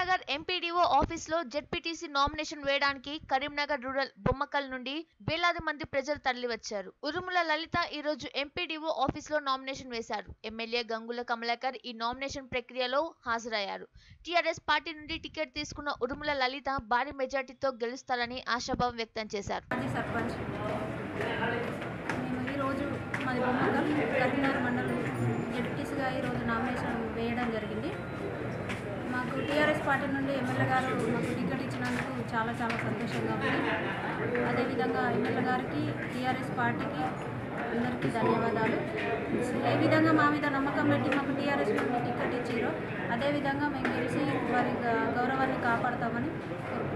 Karimnagar MPDO ఆఫీస్లో ZPTC nomination వేయడానికి Karimnagar rural Bommakal నుండి వేలాది మంది ప్రజలు తరలివచ్చారు ఉరుముల లలిత ఈ రోజు ఎంపీడీఓ ఆఫీస్లో నామినేషన్ వేశారు ఎమ్మెల్యే గంగుల కమలాకర్ ఈ నామినేషన్ ప్రక్రియలో హాజరయ్యారు టీఆర్ఎస్ పార్టీ నుండి టికెట్ తీసుకున్న ఉరుముల లలిత భారీ మెజార్టీతో గెలుస్తారని ఆశాభావం వ్యక్తం చేశారు మాజీ సర్పంచ్ మేము ఈరోజు మాది బొమ్మకల్ కరీంనగర్ మండలం జడ్పీటీసీగా ఈరోజు నామినేషన్ వేయడం జరిగింది మాకు టీఆర్ఎస్ పార్టీ నుండి ఎమ్మెల్యే గారు మాకు టికెట్ ఇచ్చినందుకు చాలా చాలా సంతోషంగా ఉంది అదేవిధంగా ఎమ్మెల్యే గారికి టీఆర్ఎస్ పార్టీకి అందరికీ ధన్యవాదాలు ఏ విధంగా మా మీద నమ్మకం పెట్టి మాకు టీఆర్ఎస్ నుండి టికెట్ ఇచ్చారో అదేవిధంగా మేము గెలిచి వారి గ- గౌరవాన్ని కాపాడతామని కోరుకుంటున్నాం